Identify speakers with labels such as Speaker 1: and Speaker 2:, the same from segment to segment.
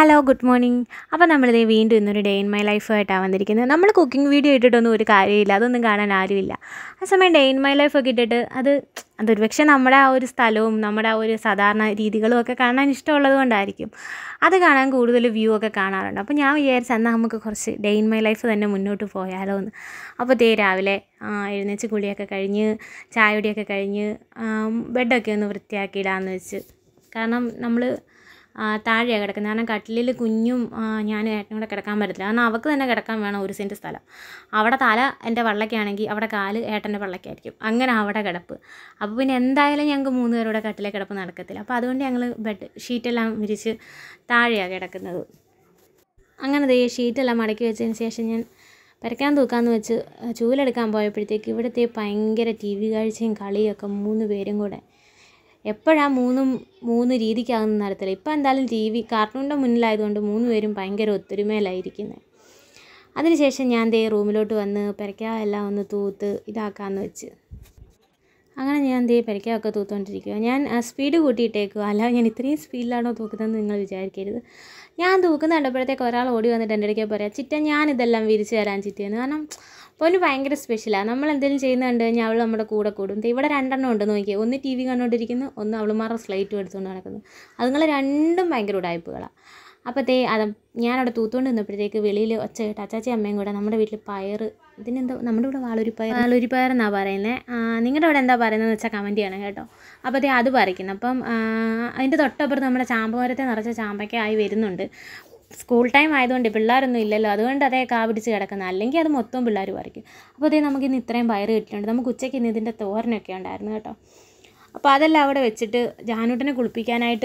Speaker 1: hello good morning അപ്പോൾ നമ്മളിതേ വീണ്ടും ഇന്നൊരു ഡേ ഇൻ മൈ ലൈഫായിട്ടാണ് വന്നിരിക്കുന്നത് നമ്മൾ കുക്കിംഗ് വീഡിയോ ഇട്ടിട്ടൊന്നും ഒരു കാര്യമില്ല അതൊന്നും കാണാൻ ആരുമില്ല ആ സമയം ഡേ ഇൻ മൈ ലൈഫൊക്കെ ഇട്ടിട്ട് അത് അതൊരു പക്ഷേ നമ്മുടെ ആ ഒരു സ്ഥലവും നമ്മുടെ ആ ഒരു സാധാരണ രീതികളും ഒക്കെ കാണാൻ ഇഷ്ടമുള്ളത് കൊണ്ടായിരിക്കും അത് കാണാൻ കൂടുതൽ വ്യൂ ഒക്കെ കാണാറുണ്ട് അപ്പോൾ ഞാൻ വിചാരിച്ചു എന്നാൽ നമുക്ക് കുറച്ച് ഡേ ഇൻ മൈ ലൈഫ് തന്നെ മുന്നോട്ട് പോയാലോ എന്ന് അപ്പോൾ ദേ രാവിലെ ആ, എഴുന്നേച്ച് കുളിയൊക്കെ കഴിഞ്ഞ് ചായയുടെയൊക്കെ കഴിഞ്ഞ് ബെഡൊക്കെ ഒന്ന് വൃത്തിയാക്കിയിടാമെന്ന് വെച്ച് കാരണം നമ്മൾ താഴെയാണ് കിടക്കുന്നത് കാരണം കട്ടിലിൽ കുഞ്ഞും ആ, ഞാനും ഏട്ടനും കൂടെ കിടക്കാൻ പറ്റത്തില്ല കാരണം അവൾക്ക് തന്നെ കിടക്കാൻ വേണം ഒരു സെൻറ്റ് സ്ഥലം അവിടെ തല എൻ്റെ വള്ളക്കാണെങ്കിൽ അവിടെ കാല് ഏട്ടൻ്റെ വള്ളക്കായിരിക്കും അങ്ങനെ അവിടെ കിടപ്പ് അപ്പോൾ പിന്നെ എന്തായാലും ഞങ്ങൾക്ക് മൂന്ന് പേരുടെ കട്ടിലെ കിടപ്പ് നടക്കത്തില്ല അപ്പോൾ അതുകൊണ്ട് ഞങ്ങൾ ബെഡ് ഷീറ്റെല്ലാം വിരിച്ച് താഴെയാണ് കിടക്കുന്നത് അങ്ങനെ ദേ ഷീറ്റെല്ലാം മടക്കി വെച്ചതിന് ശേഷം ഞാൻ പരക്കാൻ തൂക്കാന്ന് വെച്ച് ചൂലെടുക്കാൻ പോയപ്പോഴത്തേക്ക് ഇവിടുത്തെ ഭയങ്കര ടി വി കാഴ്ചയും കളിയൊക്കെ മൂന്ന് പേരും കൂടെ എപ്പോഴാണ് മൂന്നും മൂന്ന് രീതിക്കാകുന്ന നടത്തില്ല ഇപ്പം എന്തായാലും ടി വി കാർട്ടൂണിൻ്റെ മുന്നിലായതുകൊണ്ട് മൂന്ന് പേരും ഭയങ്കര ഒത്തൊരുമയിലായിരിക്കുന്നത് അതിനുശേഷം ഞാൻ ദേ റൂമിലോട്ട് വന്ന് പെരയ്ക്ക എല്ലാം ഒന്ന് തൂത്ത് ഇതാക്കാമെന്ന് വെച്ച് അങ്ങനെ ഞാൻ ദേ പെരയ്ക്കൊക്കെ തൂത്തുകൊണ്ടിരിക്കുക ഞാൻ സ്പീഡ് കൂട്ടിയിട്ടേക്കുക അല്ലാതെ ഞാൻ ഇത്രയും സ്പീഡിലാണോ തൂക്കുന്നതെന്ന് നിങ്ങൾ വിചാരിക്കരുത് ഞാൻ തൂക്കുന്ന കണ്ടപ്പോഴത്തേക്ക് ഒരാൾ ഓടി വന്നിട്ട് എൻ്റെ ഇടയ്ക്ക് പറയാം ചിറ്റ ഞാൻ ഇതെല്ലാം വിരിച്ച് തരാൻ ചിറ്റയെന്ന് കാരണം പൊന്നു ഭയങ്കര സ്പെഷ്യലാണ് നമ്മൾ എന്തെങ്കിലും ചെയ്യുന്നത് കണ്ട് കഴിഞ്ഞാൽ അവൾ നമ്മുടെ കൂടെ കൂടും ദേ ഇവിടെ രണ്ടെണ്ണം ഉണ്ട് നോക്കിയേ ഒന്ന് ടി വി കണ്ടുകൊണ്ടിരിക്കുന്നു ഒന്ന് അവളുമാരുടെ സ്ലൈറ്റും എടുത്തുകൊണ്ട് നടക്കുന്നു അതുങ്ങൾ രണ്ടും ഭയങ്കര ഉടായ്പകളാണ് അപ്പോൾ ദേ അത് ഞാനവിടെ തൂത്തുകൊണ്ട് നിന്നപ്പോഴത്തേക്ക് വെളിയിൽ ഒച്ച കേട്ട് അച്ചാച്ചി അമ്മയും കൂടെ നമ്മുടെ വീട്ടിൽ പയർ ഇതിനെന്തോ നമ്മുടെ ഇവിടെ വാളൊരു പയർ വാളൊരു പയർ എന്നാണ് പറയുന്നത് നിങ്ങളുടെ അവിടെ എന്താ പറയുന്നതെന്ന് വെച്ചാൽ കമൻറ്റ് ചെയ്യണം കേട്ടോ അപ്പോൾ ദേ അത് പറിക്കുന്നു അപ്പം ആ, അതിൻ്റെ തൊട്ടപ്പുറത്ത് നമ്മുടെ ചാമ്പമരത്തെ നിറച്ച ചാമ്പയ്ക്ക ആയി വരുന്നുണ്ട് സ്കൂൾ ടൈം ആയതുകൊണ്ട് പിള്ളേരൊന്നും ഇല്ലല്ലോ അതുകൊണ്ട് അതേ കാ പിടിച്ച് കിടക്കുന്നത് അല്ലെങ്കിൽ അത് മൊത്തം പിള്ളേർ പറിക്കും അപ്പോൾ അതേ നമുക്ക് ഇന്ന് ഇത്രയും പയർ കിട്ടിയിട്ടുണ്ട് നമുക്ക് ഉച്ചയ്ക്ക് ഇന്ന് ഇതിൻ്റെ തോരനൊക്കെ ഉണ്ടായിരുന്നു കേട്ടോ അപ്പോൾ അതെല്ലാം അവിടെ വെച്ചിട്ട് ജാനൂട്ടിനെ കുളിപ്പിക്കാനായിട്ട്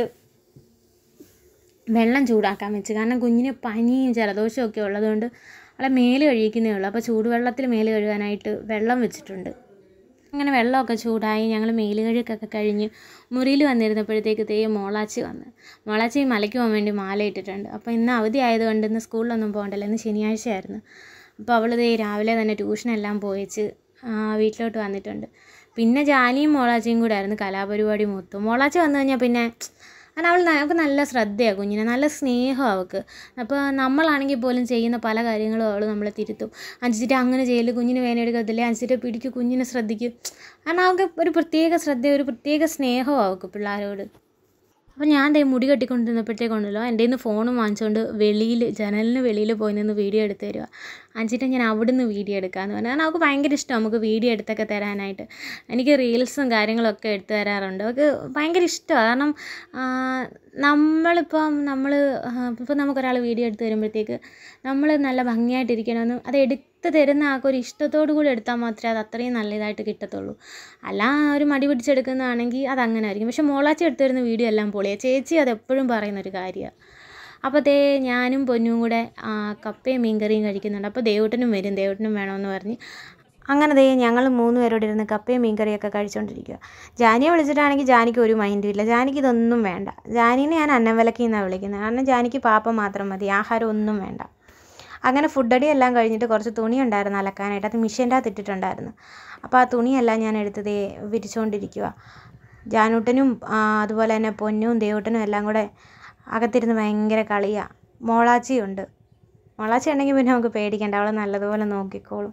Speaker 1: വെള്ളം ചൂടാക്കാൻ വെച്ച് കാരണം കുഞ്ഞിന് പനിയും ജലദോഷവും ഒക്കെ ഉള്ളതുകൊണ്ട് അവളെ മേല് കഴിക്കുന്നേ ഉള്ളൂ അപ്പോൾ ചൂടുവെള്ളത്തിൽ മേല് കഴുകാനായിട്ട് വെള്ളം വെച്ചിട്ടുണ്ട് അങ്ങനെ വെള്ളമൊക്കെ ചൂടായി ഞങ്ങൾ മേല് കഴുകൊക്കെ കഴിഞ്ഞ് മുറിയിൽ വന്നിരുന്നപ്പോഴത്തേക്ക് തേ മോളാച്ചി വന്ന് മോളാച്ചി മലയ്ക്ക് പോകാൻ വേണ്ടി മാല ഇട്ടിട്ടുണ്ട് അപ്പോൾ ഇന്ന് അവധി ആയതുകൊണ്ട് ഇന്ന് സ്കൂളിലൊന്നും പോകണ്ടല്ലോ ഇന്ന് ശനിയാഴ്ചയായിരുന്നു അപ്പോൾ അവൾ ദേ രാവിലെ തന്നെ ട്യൂഷനെല്ലാം പോയിച്ച് ആ, വീട്ടിലോട്ട് വന്നിട്ടുണ്ട് പിന്നെ ജാനിയും മോളാച്ചിയും കൂടെ ആയിരുന്നു കലാപരിപാടി മൊത്തം മോളാച്ചി വന്നു കഴിഞ്ഞാൽ പിന്നെ കാരണം അവൾ അവൾക്ക് നല്ല ശ്രദ്ധയാണ് കുഞ്ഞിനെ നല്ല സ്നേഹം അവൾക്ക് അപ്പോൾ നമ്മളാണെങ്കിൽ പോലും ചെയ്യുന്ന പല കാര്യങ്ങളും അവൾ നമ്മളെ തിരുത്തും അനുസരിച്ചിട്ട് അങ്ങനെ ചെയ്യല് കുഞ്ഞിന് വേന എടുക്കത്തില്ലേ അനുസരിച്ചിട്ട് പിടിക്കും കുഞ്ഞിനെ ശ്രദ്ധിക്കും കാരണം അവൾക്ക് ഒരു പ്രത്യേക ശ്രദ്ധ ഒരു പ്രത്യേക സ്നേഹവും അവൾക്ക് പിള്ളേരോട് അപ്പോൾ ഞാൻ ദേ മുടി കെട്ടിക്കൊണ്ടിരുന്നപ്പോഴത്തേക്കുണ്ടല്ലോ എൻ്റെ നിന്ന് ഫോണും വാങ്ങിച്ചുകൊണ്ട് വെളിയിൽ ജനലിന് വെളിയിൽ പോയി നിന്ന് വീഡിയോ എടുത്ത് തരിക അഞ്ചിട്ട് ഞാൻ അവിടുന്ന് വീഡിയോ എടുക്കാമെന്ന് പറഞ്ഞു കാരണം അവൾക്ക് ഭയങ്കര ഇഷ്ടം നമുക്ക് വീഡിയോ എടുത്തൊക്കെ തരാനായിട്ട് എനിക്ക് റീൽസും കാര്യങ്ങളൊക്കെ എടുത്തു തരാറുണ്ട് അവൾക്ക് ഭയങ്കര ഇഷ്ടമാണ് കാരണം ആ, നമ്മളിപ്പം നമ്മൾ ഇപ്പം നമുക്കൊരാൾ വീഡിയോ എടുത്ത് തരുമ്പോഴത്തേക്ക് നമ്മൾ നല്ല ഭംഗിയായിട്ടിരിക്കണമെന്ന് അത് എടുത്ത് തരുന്ന ആൾക്ക് ഒരു ഇഷ്ടത്തോടു കൂടി എടുത്താൽ മാത്രമേ അത് അത്രയും നല്ല ഇതായിട്ട് കിട്ടത്തുള്ളൂ അല്ല ഒരു മടി പിടിച്ചെടുക്കുന്നതാണെങ്കിൽ അത് അങ്ങനെ ആയിരിക്കും പക്ഷെ മോളാച്ചി എടുത്തു തരുന്ന വീഡിയോ എല്ലാം പൊളിയാണ് ചേച്ചി അത് എപ്പോഴും പറയുന്നൊരു കാര്യമാണ് അപ്പോൾ ദേ ഞാനും പൊന്നും കൂടെ ആ, കപ്പയും മീൻകറിയും കഴിക്കുന്നുണ്ട് അപ്പോൾ ദേവൂട്ടനും വരും ദേവൂട്ടനും വേണമെന്ന് പറഞ്ഞ് അങ്ങനെ ദേ ഞങ്ങൾ മൂന്ന് പേരോട് ഇരുന്ന് കപ്പയും മീൻകറിയൊക്കെ കഴിച്ചുകൊണ്ടിരിക്കുക ജാനിയെ വിളിച്ചിട്ടാണെങ്കിൽ ജാനിക്ക് ഒരു മൈൻഡും ഇല്ല ജാനിക്ക് ഇതൊന്നും വേണ്ട ജാനീനെ ഞാൻ അന്നവിലക്കി എന്നാണ് വിളിക്കുന്നത് കാരണം ജാനിക്ക് പാപ്പ മാത്രം മതി ആഹാരം ഒന്നും വേണ്ട അങ്ങനെ ഫുഡടി എല്ലാം കഴിഞ്ഞിട്ട് കുറച്ച് തുണി ഉണ്ടായിരുന്നു അലക്കാനായിട്ട് അത് മിഷീൻ്റെ അകത്ത് ഇട്ടിട്ടുണ്ടായിരുന്നു അപ്പോൾ ആ തുണിയെല്ലാം ഞാൻ എടുത്ത് ദേ വിരിച്ചുകൊണ്ടിരിക്കുക ജാനൂട്ടനും ആ, അതുപോലെ തന്നെ പൊന്നും ദേവൂട്ടനും എല്ലാം കൂടെ അകത്തിരുന്ന് ഭയങ്കര കളിയാണ് മോളാച്ചിയുണ്ട് മോളാച്ചി ഉണ്ടെങ്കിൽ പിന്നെ നമുക്ക് പേടിക്കണ്ട അവളെ നല്ലതുപോലെ നോക്കിക്കോളും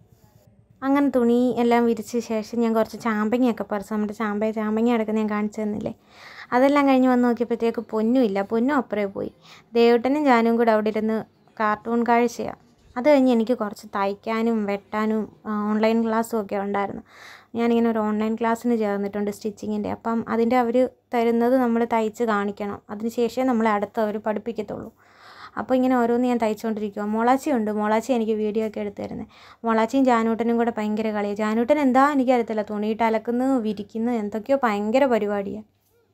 Speaker 1: അങ്ങനെ തുണി എല്ലാം വിരിച്ച ശേഷം ഞാൻ കുറച്ച് ചാമ്പങ്ങയൊക്കെ പറിച്ച് നമ്മുടെ ചാമ്പ ചാമ്പങ്ങ എടുക്കുന്ന ഞാൻ കാണിച്ചു തന്നില്ലേ അതെല്ലാം കഴിഞ്ഞ് വന്ന് നോക്കിയപ്പോഴത്തേക്ക് പൊന്നും ഇല്ല പൊന്നും അപ്പുറേ പോയി ദേവട്ടനും ജാനും കൂടെ അവിടെ ഇരുന്ന് കാർട്ടൂൺ കാഴ്ചയാണ് അത് കഴിഞ്ഞ് എനിക്ക് കുറച്ച് തയ്ക്കാനും വെട്ടാനും ആ, ഓൺലൈൻ ക്ലാസ്സും ഒക്കെ ഉണ്ടായിരുന്നു ഞാനിങ്ങനെ ഒരു ഓൺലൈൻ ക്ലാസ്സിന് ചേർന്നിട്ടുണ്ട് സ്റ്റിച്ചിങ്ങിൻ്റെ അപ്പം അതിൻ്റെ അവർ തരുന്നത് നമ്മൾ തയ്ച്ച് കാണിക്കണം അതിന് ശേഷമേ നമ്മളെ അടുത്ത് അവർ പഠിപ്പിക്കത്തുള്ളൂ അപ്പോൾ ഇങ്ങനെ ഓരോന്ന് ഞാൻ തയ്ച്ചുകൊണ്ടിരിക്കുക മോളാച്ചി ഉണ്ട് മോളാച്ചി എനിക്ക് വീഡിയോ ഒക്കെ എടുത്ത് തരുന്നത് മോളാച്ചിയും ജാനൂട്ടനും കൂടെ ഭയങ്കര കളിയാണ് ജാനൂട്ടൻ എന്താ എനിക്കറിയത്തില്ല തുണിയിട്ട് അലക്കുന്നു വിരിക്കുന്നു എന്തൊക്കെയോ ഭയങ്കര പരിപാടിയാണ്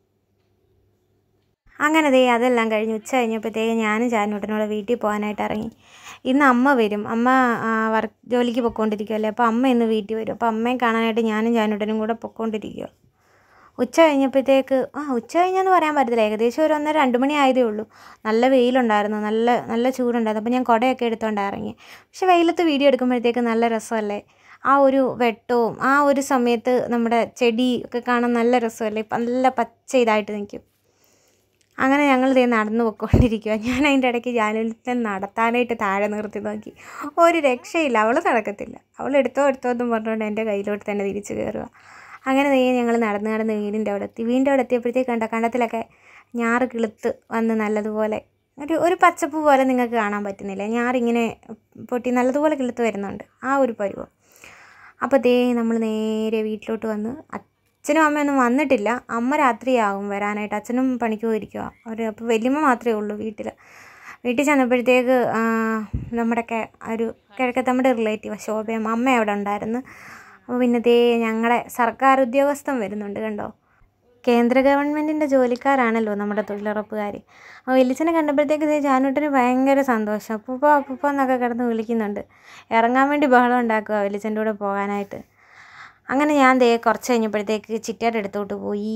Speaker 1: അങ്ങനെ ദേ അതെല്ലാം കഴിഞ്ഞ് ഉച്ച കഴിഞ്ഞപ്പോഴത്തേക്ക് ഞാനും ജാനൂട്ടനോട് വീട്ടിൽ പോകാനായിട്ട് ഇറങ്ങി ഇന്ന് അമ്മ വരും അമ്മ വർക്ക് ജോലിക്ക് പൊയ്ക്കൊണ്ടിരിക്കുമല്ലേ അപ്പോൾ അമ്മ ഇന്ന് വീട്ടിൽ വരും അപ്പോൾ അമ്മയെ കാണാനായിട്ട് ഞാനും ജാനൂട്ടനും കൂടെ പൊയ്ക്കൊണ്ടിരിക്കുക ഉച്ച കഴിഞ്ഞപ്പോഴത്തേക്ക് ആ ഉച്ച കഴിഞ്ഞെന്ന് പറയാൻ പറ്റത്തില്ല ഏകദേശം ഒരു ഒന്നര രണ്ട് മണി ആയതേ ഉള്ളൂ നല്ല വെയിലുണ്ടായിരുന്നു നല്ല നല്ല ചൂടുണ്ടായിരുന്നു അപ്പോൾ ഞാൻ കുടയൊക്കെ എടുത്തുകൊണ്ട് ഇറങ്ങി പക്ഷെ വെയിലത്ത് വീഡിയോ എടുക്കുമ്പോഴത്തേക്ക് നല്ല രസമല്ലേ ആ ഒരു വെട്ടവും ആ ഒരു സമയത്ത് നമ്മുടെ ചെടി ഒക്കെ കാണാൻ നല്ല രസമല്ലേ നല്ല പച്ച ഇതായിട്ട് നിൽക്കും അങ്ങനെ ഞങ്ങൾ ദേ നടന്നു പൊയ്ക്കൊണ്ടിരിക്കുക ഞാൻ അതിൻ്റെ ഇടയ്ക്ക് ജാനുവിനെ നടത്താനായിട്ട് താഴെ നിർത്തി നോക്കി ഒരു രക്ഷയില്ല അവൾ നടക്കത്തില്ല അവൾ എടുത്തോ എടുത്തോ എന്നും പറഞ്ഞുകൊണ്ട് എൻ്റെ കയ്യിലോട്ട് തന്നെ തിരിച്ച് കയറുക അങ്ങനെ ദേ ഞങ്ങൾ നടന്ന് നടന്ന് വീടിൻ്റെ അവിടെ എത്തി വീടിൻ്റെ അവിടെ എത്തിയപ്പോഴത്തേക്ക് കണ്ട കണ്ടത്തിലൊക്കെ ഞാറ് കിളുത്ത് വന്ന് നല്ലതുപോലെ ഒരു ഒരു പച്ചപ്പ് പോലെ നിങ്ങൾക്ക് കാണാൻ പറ്റുന്നില്ല ഞാറിങ്ങനെ പൊട്ടി നല്ലതുപോലെ കിളുത്ത് വരുന്നുണ്ട് ആ ഒരു പരുവം അപ്പോൾ ദേ നമ്മൾ നേരെ വീട്ടിലോട്ട് വന്ന് അച്ഛനും അമ്മയൊന്നും വന്നിട്ടില്ല അമ്മ രാത്രിയാകും വരാനായിട്ട് അച്ഛനും പണിക്ക് പോയിരിക്കുക അവർ അപ്പോൾ വലിയമ്മ മാത്രമേ ഉള്ളൂ വീട്ടിൽ വീട്ടിൽ ചെന്നപ്പോഴത്തേക്ക് ആ, നമ്മുടെയൊക്കെ ഒരു കിഴക്കത്തെ നമ്മുടെ റിലേറ്റീവ് ശോഭയും അമ്മ അവിടെ ഉണ്ടായിരുന്നു അപ്പോൾ പിന്നെ ദേ ഞങ്ങളുടെ സർക്കാർ ഉദ്യോഗസ്ഥൻ വരുന്നുണ്ട് കണ്ടോ കേന്ദ്ര ഗവൺമെൻറ്റിൻ്റെ ജോലിക്കാരാണല്ലോ നമ്മുടെ തൊഴിലുറപ്പുകാർ അപ്പോൾ വലിച്ചനെ കണ്ടപ്പോഴത്തേക്ക് ദേ ജാനൂട്ടിന് ഭയങ്കര സന്തോഷം അപ്പൂപ്പ അപ്പൂപ്പ എന്നൊക്കെ കിടന്ന് വിളിക്കുന്നുണ്ട് ഇറങ്ങാൻ വേണ്ടി ബഹളം ഉണ്ടാക്കുക വലിച്ചൻ്റെ കൂടെ പോകാനായിട്ട് അങ്ങനെ ഞാൻ ദേ കുറച്ച് കഴിഞ്ഞപ്പോഴത്തേക്ക് ചിറ്റയുടെ അടുത്തോട്ട് പോയി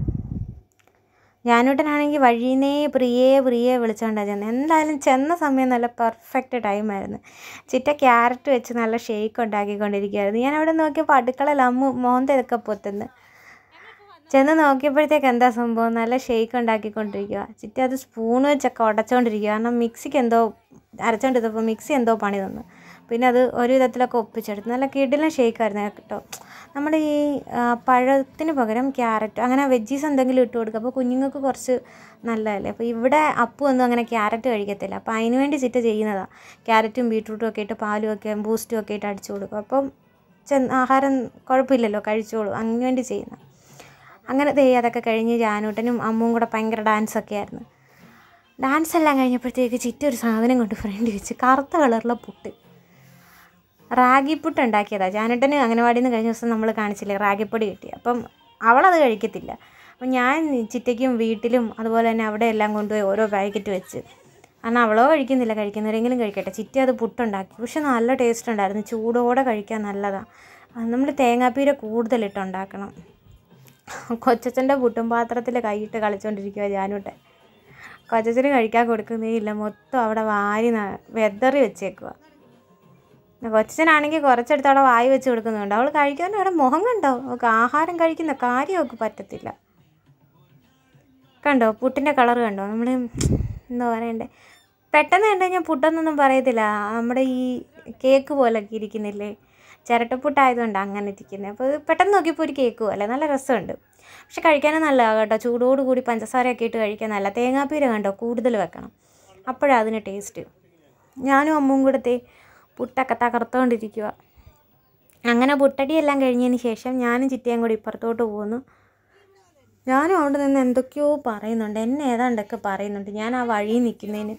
Speaker 1: ജാനൂട്ടനാണെങ്കിൽ വഴിന്നേ പ്രിയേ പ്രിയേ വിളിച്ചോണ്ടാണ് ചെന്നത് എന്തായാലും ചെന്ന സമയം നല്ല പെർഫെക്റ്റ് ടൈമായിരുന്നു ചിറ്റ ക്യാരറ്റ് വെച്ച് നല്ല ഷേക്ക് ഉണ്ടാക്കിക്കൊണ്ടിരിക്കുകയായിരുന്നു ഞാൻ അവിടെ നോക്കിയപ്പോൾ അടുക്കളയിൽ അമ്മു മോന്തയൊക്കെ പൊത്തുന്നു ചെന്ന് നോക്കിയപ്പോഴത്തേക്ക് എന്താ സംഭവം നല്ല ഷേക്ക് ഉണ്ടാക്കിക്കൊണ്ടിരിക്കുക ചിറ്റ അത് സ്പൂൺ വെച്ചൊക്കെ ഉടച്ചോണ്ടിരിക്കുക കാരണം മിക്സിക്ക് എന്തോ അരച്ചോണ്ടിരുന്നപ്പോൾ മിക്സി എന്തോ പണി തന്നു പിന്നെ അത് ഒരു വിധത്തിലൊക്കെ ഒപ്പിച്ചെടുത്തു നല്ല കിടിലൻ ഷേക്കായിരുന്നു കേട്ടോ നമ്മുടെ ഈ ആ, പഴത്തിന് പകരം ക്യാരറ്റ് അങ്ങനെ വെജീസ് എന്തെങ്കിലും ഇട്ട് കൊടുക്കുക അപ്പോൾ കുഞ്ഞുങ്ങൾക്ക് കുറച്ച് നല്ലതല്ലേ അപ്പോൾ ഇവിടെ അപ്പു ഒന്നും അങ്ങനെ ക്യാരറ്റ് കഴിക്കത്തില്ല അപ്പോൾ അതിന് വേണ്ടി ചിറ്റ ചെയ്യുന്നതാണ് ക്യാരറ്റും ബീട്രൂട്ടും ഒക്കെ ഇട്ട് പാലും ഒക്കെ ബൂസ്റ്റും ഒക്കെ ഇട്ട് അടിച്ചു കൊടുക്കും അപ്പം ചെന്ന് ആഹാരം കുഴപ്പമില്ലല്ലോ കഴിച്ചോളൂ അതിന് വേണ്ടി ചെയ്യുന്ന അങ്ങനെ ദേ അതൊക്കെ കഴിഞ്ഞ് ജാനൂട്ടനും അമ്മും കൂടെ ഭയങ്കര ഡാൻസൊക്കെ ആയിരുന്നു ഡാൻസ് എല്ലാം കഴിഞ്ഞപ്പോഴത്തേക്ക് ചിറ്റ ഒരു സാധനം കൊണ്ട് ഫ്രണ്ട് വെച്ച് കറുത്ത കളറിലെ പുട്ട് റാഗി പുട്ട് ഉണ്ടാക്കിയതാണ് ജാനട്ടന് അംഗനവാടിയിൽ നിന്ന് കഴിഞ്ഞ ദിവസം നമ്മൾ കാണിച്ചില്ലേ റാഗിപ്പൊടി കിട്ടി അപ്പം അവളത് കഴിക്കത്തില്ല അപ്പം ഞാൻ ചിറ്റയ്ക്കും വീട്ടിലും അതുപോലെ തന്നെ അവിടെ എല്ലാം കൊണ്ടുപോയി ഓരോ പാക്കറ്റ് വെച്ച് കാരണം അവളോ കഴിക്കുന്നില്ല കഴിക്കുന്നവരെങ്കിലും കഴിക്കട്ടെ ചിറ്റ അത് പുട്ടുണ്ടാക്കി പക്ഷെ നല്ല ടേസ്റ്റ് ഉണ്ടായിരുന്നു ചൂടോടെ കഴിക്കാൻ നല്ലതാണ് നമ്മൾ തേങ്ങാപ്പീര കൂടുതലിട്ടുണ്ടാക്കണം കൊച്ചച്ഛൻ്റെ പുട്ടും പാത്രത്തിൽ കൈയിട്ട് കളിച്ചുകൊണ്ടിരിക്കുക ജാനൂട്ടെ കൊച്ചച്ഛന് കഴിക്കാൻ കൊടുക്കുന്നേ ഇല്ല മൊത്തം അവിടെ വാരി ന- വെതറി വെച്ചേക്കുക കൊച്ചനാണെങ്കിൽ കുറച്ചെടുത്ത് അവിടെ വായി വെച്ച് കൊടുക്കുന്നുണ്ട് അവൾ കഴിക്കാൻ അവിടെ മുഖം കണ്ടോ അവൾക്ക് ആഹാരം കഴിക്കുന്ന കാര്യം അവൾക്ക് പറ്റത്തില്ല കണ്ടോ പുട്ടിൻ്റെ കളർ കണ്ടോ നമ്മൾ എന്താ പറയണ്ടേ പെട്ടെന്ന് കണ്ടു കഴിഞ്ഞാൽ പുട്ടെന്നൊന്നും പറയത്തില്ല നമ്മുടെ ഈ കേക്ക് പോലൊക്കെ ഇരിക്കുന്നില്ലേ ചിരട്ടപ്പുട്ടായതുകൊണ്ട് അങ്ങനെ ഇരിക്കുന്നത് അപ്പോൾ ഇത് പെട്ടെന്ന് നോക്കിയപ്പോൾ ഒരു കേക്ക് പോലെ നല്ല രസമുണ്ട് പക്ഷെ കഴിക്കാനും നല്ലതാണ് കേട്ടോ ചൂടോട് കൂടി പഞ്ചസാരയൊക്കെ ഇട്ട് കഴിക്കാൻ നല്ല തേങ്ങാപ്പീര കണ്ടോ കൂടുതൽ വെക്കണം അപ്പോഴാണ് അതിന് ടേസ്റ്റ് ഞാനും അമ്മും കൂടത്തെ പുട്ടൊക്കെ തകർത്തുകൊണ്ടിരിക്കുക അങ്ങനെ പുട്ടടിയെല്ലാം കഴിഞ്ഞതിന് ശേഷം ഞാനും ചിറ്റയും കൂടി ഇപ്പുറത്തോട്ട് പോകുന്നു ഞാനും അവിടെ നിന്ന് എന്തൊക്കെയോ പറയുന്നുണ്ട് എന്നെ ഏതാണ്ടൊക്കെ പറയുന്നുണ്ട് ഞാൻ ആ വഴി നിൽക്കുന്നതിന്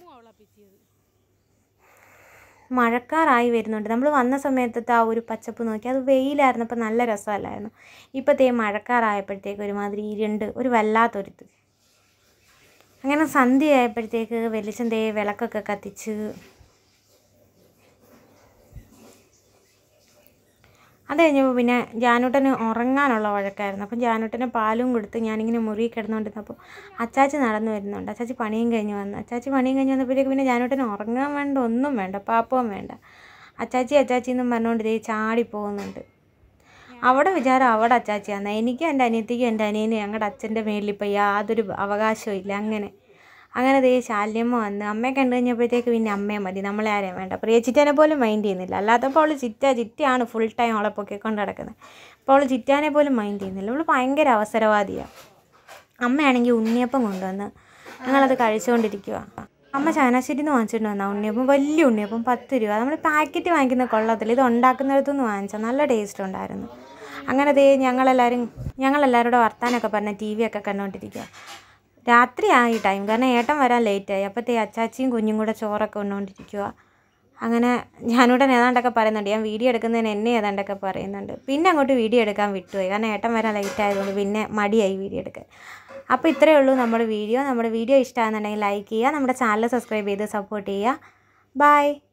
Speaker 1: മഴക്കാറായി വരുന്നുണ്ട് നമ്മൾ വന്ന സമയത്തത്തെ ആ ഒരു പച്ചപ്പ് നോക്കി അത് വെയിലായിരുന്നപ്പോൾ നല്ല രസമല്ലായിരുന്നു ഇപ്പോഴത്തേ മഴക്കാറായപ്പോഴത്തേക്ക് ഒരുമാതിരി ഇരുണ്ട് ഒരു വല്ലാത്തൊരിത് അങ്ങനെ സന്ധ്യ ആയപ്പോഴത്തേക്ക് വെളിച്ചം തേ വിളക്കൊക്കെ കത്തിച്ച് അത് കഴിഞ്ഞപ്പോൾ പിന്നെ ജാനൂട്ടന് ഉറങ്ങാനുള്ള വഴക്കായിരുന്നു അപ്പം ജാനൂട്ടന് പാലും കൊടുത്ത് ഞാനിങ്ങനെ മുറി കിടന്നുകൊണ്ടിരുന്നപ്പോൾ അച്ചാച്ചി നടന്നു വരുന്നുണ്ട് അച്ചാച്ചി പണിയും കഴിഞ്ഞ് വന്നു അച്ചാച്ചി പണിയും കഴിഞ്ഞ് വന്നപ്പോഴത്തേക്ക് പിന്നെ ജാനൂട്ടന് ഉറങ്ങാൻ വേണ്ട ഒന്നും വേണ്ട പാപ്പവും വേണ്ട അച്ചാച്ചി അച്ചാച്ചി എന്നും പറഞ്ഞുകൊണ്ട് ദേ ചാടി പോകുന്നുണ്ട് അവിടെ വിചാരം അവിടെ അച്ചാച്ചിയാണ് എനിക്കും എൻ്റെ അനിയത്തിക്കും എൻ്റെ അനിയനും ഞങ്ങളുടെ അച്ഛൻ്റെ മേളിൽ ഇപ്പോൾ യാതൊരു അവകാശവും ഇല്ല അങ്ങനെ അങ്ങനെ ദേ ശാല്യമ്മ വന്ന് അമ്മയെ കണ്ടു കഴിഞ്ഞപ്പോഴത്തേക്ക് പിന്നെ അമ്മയെ മതി നമ്മളെ ആരെയും വേണ്ട പ്രിയ ചിറ്റാനെ പോലും മൈൻഡ് ചെയ്യുന്നില്ല അല്ലാത്തപ്പോൾ അവൾ ചിറ്റ ചിറ്റയാണ് ഫുൾ ടൈം അവളെ പൊക്കിക്കൊണ്ട് നടക്കുന്നത് അപ്പോൾ അവൾ ചിറ്റാനെ പോലും മൈൻഡ് ചെയ്യുന്നില്ല അവൾ ഭയങ്കര അവസരവാദിയാണ് അമ്മയാണെങ്കിൽ ഉണ്ണിയപ്പം കൊണ്ടുവന്ന് ഞങ്ങളത് കഴിച്ചുകൊണ്ടിരിക്കുക അമ്മ ചാനാശ്ശേരിയിൽ നിന്ന് വാങ്ങിച്ചിട്ട് വന്ന ഉണ്ണിയപ്പം വലിയ ഉണ്ണിയപ്പം പത്ത് രൂപ നമ്മൾ പാക്കറ്റ് വാങ്ങിക്കുന്ന കൊള്ളത്തില്ല ഇത് ഉണ്ടാക്കുന്നിടത്തുനിന്ന് വാങ്ങിച്ചാൽ നല്ല ടേസ്റ്റ് ഉണ്ടായിരുന്നു അങ്ങനെ ദേ ഞങ്ങളെല്ലാവരും ഞങ്ങളെല്ലാവരോടും വർത്താനൊക്കെ പറഞ്ഞ് ടി വി ഒക്കെ കണ്ടുകൊണ്ടിരിക്കുക രാത്രിയായി ടൈം കാരണം ഏട്ടൻ വരാൻ ലേറ്റായി അപ്പോഴത്തേ അച്ചാച്ചിയും കുഞ്ഞും കൂടെ ചോറൊക്കെ ഉണ്ണുകൊണ്ടിരിക്കുക അങ്ങനെ ഞാനിവിടെ ഏതാണ്ടൊക്കെ പറയുന്നുണ്ട് ഞാൻ വീഡിയോ എടുക്കുന്നതിന് എന്നെ ഏതാണ്ടൊക്കെ പറയുന്നുണ്ട് പിന്നെ അങ്ങോട്ട് വീഡിയോ എടുക്കാൻ വിട്ടുപോയി കാരണം ഏട്ടൻ വരാൻ ലേറ്റ് ആയതുകൊണ്ട് പിന്നെ മടിയായി വീഡിയോ എടുക്കാൻ അപ്പോൾ ഇത്രയേ ഉള്ളൂ നമ്മുടെ വീഡിയോ നമ്മുടെ വീഡിയോ ഇഷ്ടമാണെന്നുണ്ടെങ്കിൽ ലൈക്ക് ചെയ്യുക നമ്മുടെ ചാനൽ സബ്സ്ക്രൈബ് ചെയ്ത് സപ്പോർട്ട് ചെയ്യുക ബൈ